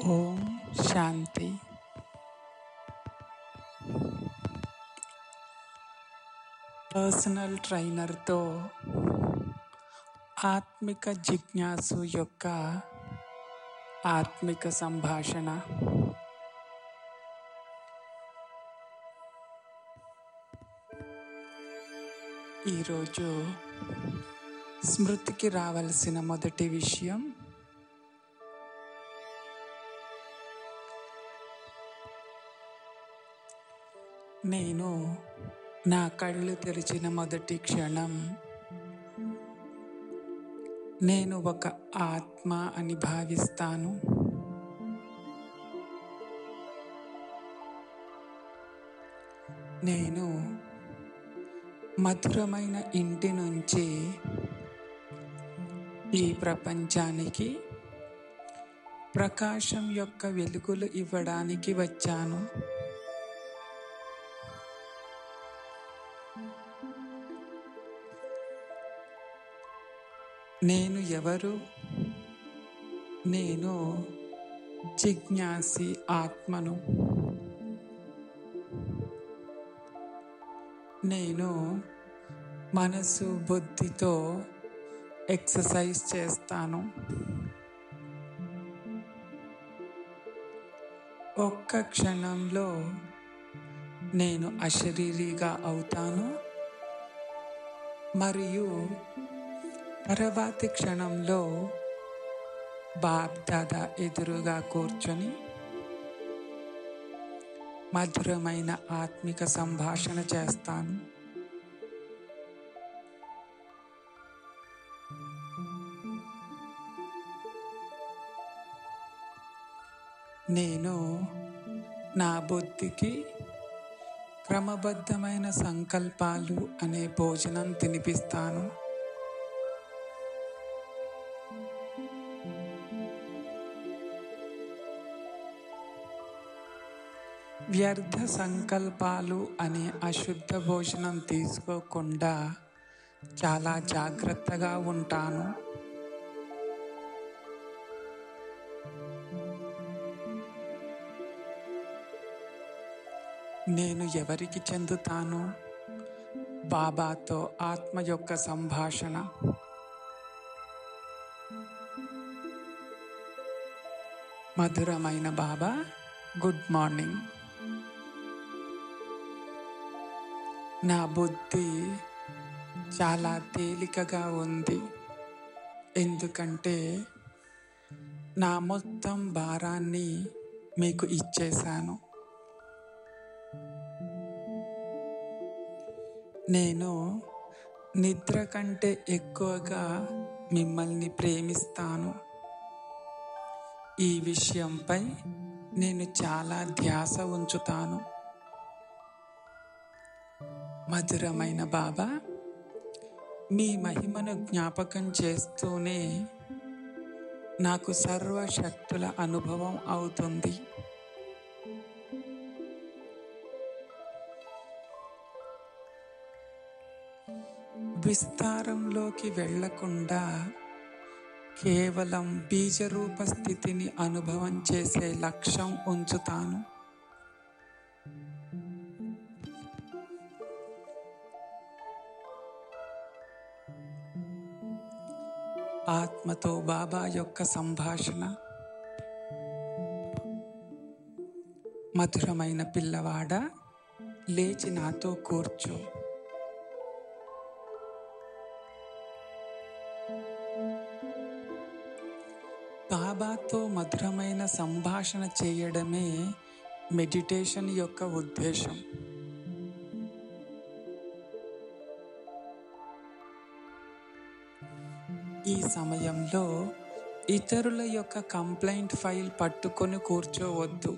ఓం శాంతి personal ట్రైనర్తో ఆత్మిక జిజ్ఞాసు యొక్క ఆత్మిక సంభాషణ ఈరోజు స్మృతికి రావలసిన మొదటి విషయం నేను నా కళ్ళు తెరిచిన మొదటి క్షణం నేను ఒక ఆత్మ అని భావిస్తాను నేను మధురమైన ఇంటి నుంచి ఈ ప్రపంచానికి ప్రకాశం యొక్క వెలుగులు ఇవ్వడానికి వచ్చాను నేను ఎవరు నేను జిజ్ఞాసి ఆత్మను నేను మనసు బుద్ధితో ఎక్సర్సైజ్ చేస్తాను ఒక్క క్షణంలో నేను అశరీరిగా అవుతాను మరియు తర్వాతి క్షణంలో బాప్ దాదా ఎదురుగా కూర్చొని మధురమైన ఆత్మిక సంభాషణ చేస్తాను నేను నా బుద్ధికి క్రమబద్ధమైన సంకల్పాలు అనే భోజనం తినిపిస్తాను వ్యర్థ సంకల్పాలు అనే అశుద్ధ భోజనం తీసుకోకుండా చాలా జాగ్రత్తగా ఉంటాను నేను ఎవరికి చెందుతాను బాబాతో ఆత్మ యొక్క సంభాషణ మధురమైన బాబా గుడ్ మార్నింగ్ నా బుద్ధి చాలా తేలికగా ఉంది ఎందుకంటే నా మొత్తం భారాన్ని మీకు ఇచ్చేశాను నేను నిద్ర కంటే ఎక్కువగా మిమ్మల్ని ప్రేమిస్తాను ఈ విషయంపై నేను చాలా ధ్యాస ఉంచుతాను మధురమైన బాబా మీ మహిమను జ్ఞాపకం చేస్తూనే నాకు సర్వశక్తుల అనుభవం అవుతుంది విస్తారంలోకి వెళ్లకుండా కేవలం బీజరూప స్థితిని అనుభవం చేసే లక్ష్యం ఉంచుతాను ఆత్మతో బాబా యొక్క సంభాషణ మధురమైన పిల్లవాడ లేచి నాతో కూర్చో బాబాతో మధురమైన సంభాషణ చేయడమే మెడిటేషన్ యొక్క ఉద్దేశం ఈ సమయంలో ఇతరుల యొక్క కంప్లైంట్ ఫైల్ పట్టుకొని కూర్చోవద్దు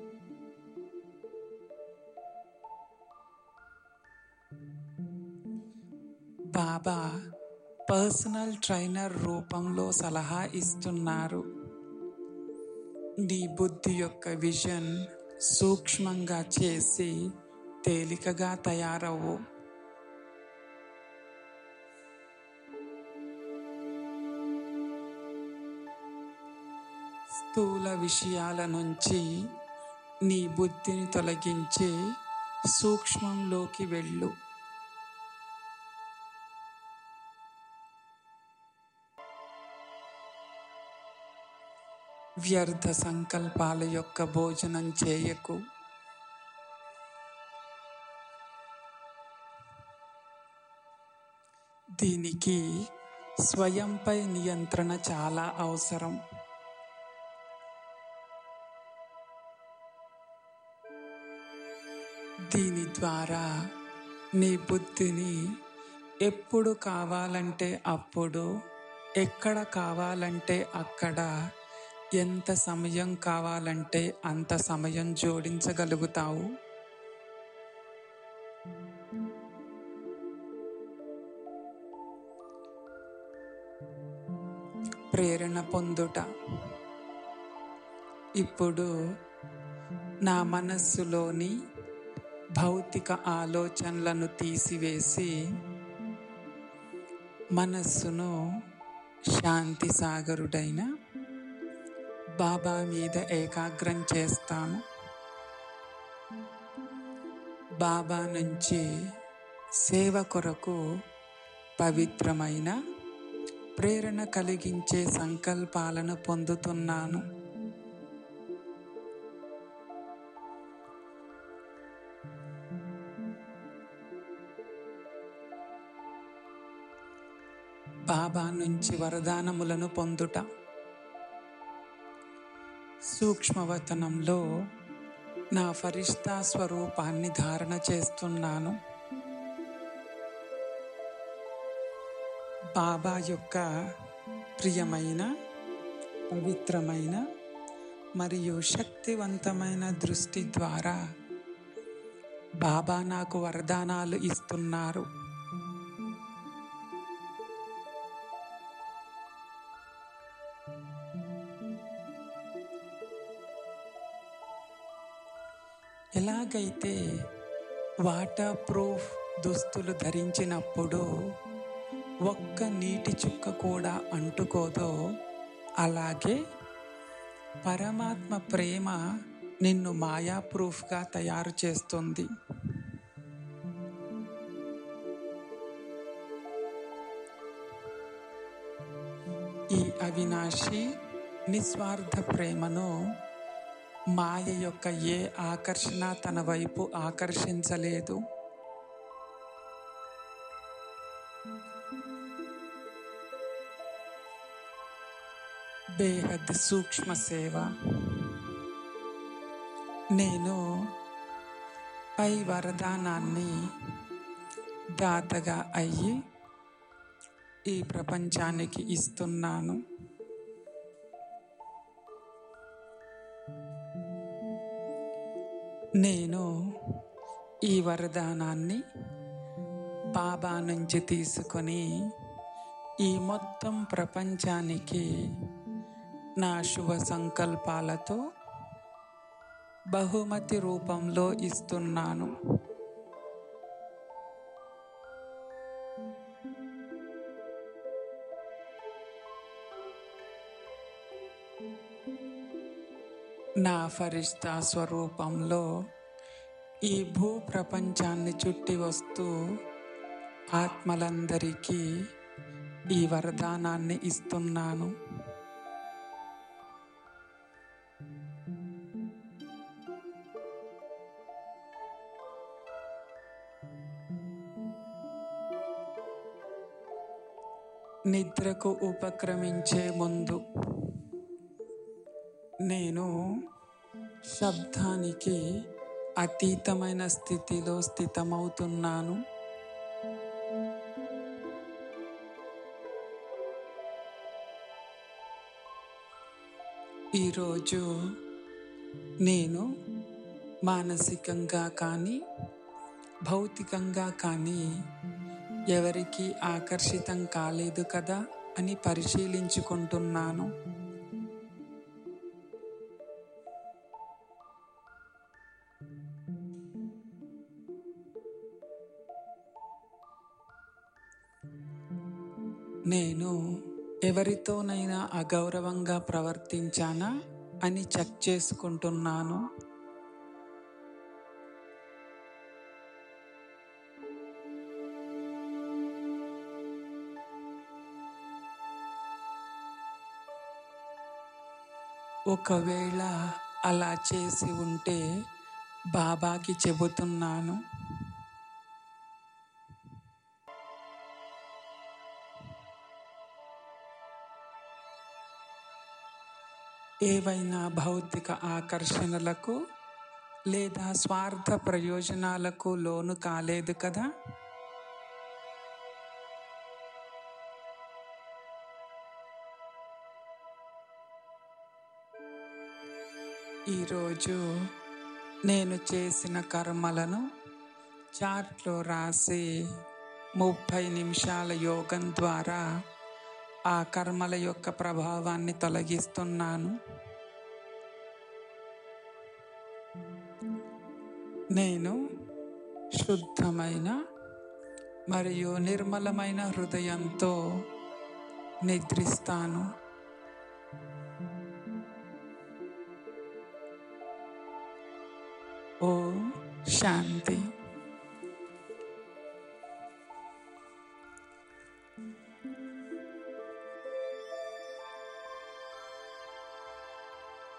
బాబా పర్సనల్ ట్రైనర్ రూపంలో సలహా ఇస్తున్నారు నీ బుద్ధి యొక్క విజన్ సూక్ష్మంగా చేసి తేలికగా తయారవు స్థూల విషయాల నుంచి నీ బుద్ధిని తొలగించి సూక్ష్మంలోకి వెళ్ళు వ్యర్థ సంకల్పాల యొక్క భోజనం చేయకు దీనికి స్వయంపై నియంత్రణ చాలా అవసరం దీని ద్వారా నీ బుద్ధిని ఎప్పుడు కావాలంటే అప్పుడు ఎక్కడ కావాలంటే అక్కడ ఎంత సమయం కావాలంటే అంత సమయం జోడించగలుగుతావు ప్రేరణ పొందుట ఇప్పుడు నా మనస్సులోని భౌతిక ఆలోచనలను తీసివేసి మనస్సును శాంతి సాగరుడైన బాబా మీద ఏకాగ్రం చేస్తాను బాబా నుంచి సేవ కొరకు పవిత్రమైన ప్రేరణ కలిగించే సంకల్పాలను పొందుతున్నాను బాబా నుంచి వరదానములను పొందుట సూక్ష్మవతనంలో నా ఫరిష్తా స్వరూపాన్ని ధారణ చేస్తున్నాను బాబా యొక్క ప్రియమైన పవిత్రమైన మరియు శక్తివంతమైన దృష్టి ద్వారా బాబా నాకు వరదానాలు ఇస్తున్నారు ఎలాగైతే వాటర్ ప్రూఫ్ దుస్తులు ధరించినప్పుడు ఒక్క నీటి చుక్క కూడా అంటుకోదో అలాగే పరమాత్మ ప్రేమ నిన్ను మాయా ప్రూఫ్గా తయారు చేస్తుంది ఈ అవినాశి నిస్వార్థ ప్రేమను మాయ యొక్క ఏ ఆకర్షణ తన వైపు ఆకర్షించలేదు బేహద్ సూక్ష్మ సేవ నేను పై వరదానాన్ని దాతగా అయ్యి ఈ ప్రపంచానికి ఇస్తున్నాను నేను ఈ వరదానాన్ని బాబా నుంచి తీసుకొని ఈ మొత్తం ప్రపంచానికి నా శుభ సంకల్పాలతో బహుమతి రూపంలో ఇస్తున్నాను నా ఫరిష్తా స్వరూపంలో ఈ భూ ప్రపంచాన్ని చుట్టి వస్తూ ఆత్మలందరికీ ఈ వరదానాన్ని ఇస్తున్నాను నిద్రకు ఉపక్రమించే ముందు నేను శబ్దానికి అతీతమైన స్థితిలో స్థితమవుతున్నాను ఈరోజు నేను మానసికంగా కానీ భౌతికంగా కానీ ఎవరికి ఆకర్షితం కాలేదు కదా అని పరిశీలించుకుంటున్నాను నేను ఎవరితోనైనా అగౌరవంగా ప్రవర్తించానా అని చెక్ చేసుకుంటున్నాను ఒకవేళ అలా చేసి ఉంటే బాబాకి చెబుతున్నాను ఏవైనా భౌతిక ఆకర్షణలకు లేదా స్వార్థ ప్రయోజనాలకు లోను కాలేదు కదా ఈరోజు నేను చేసిన కర్మలను చార్ట్లో రాసి ముప్పై నిమిషాల యోగం ద్వారా ఆ కర్మల యొక్క ప్రభావాన్ని తొలగిస్తున్నాను నేను శుద్ధమైన మరియు నిర్మలమైన హృదయంతో నిద్రిస్తాను ఓం శాంతి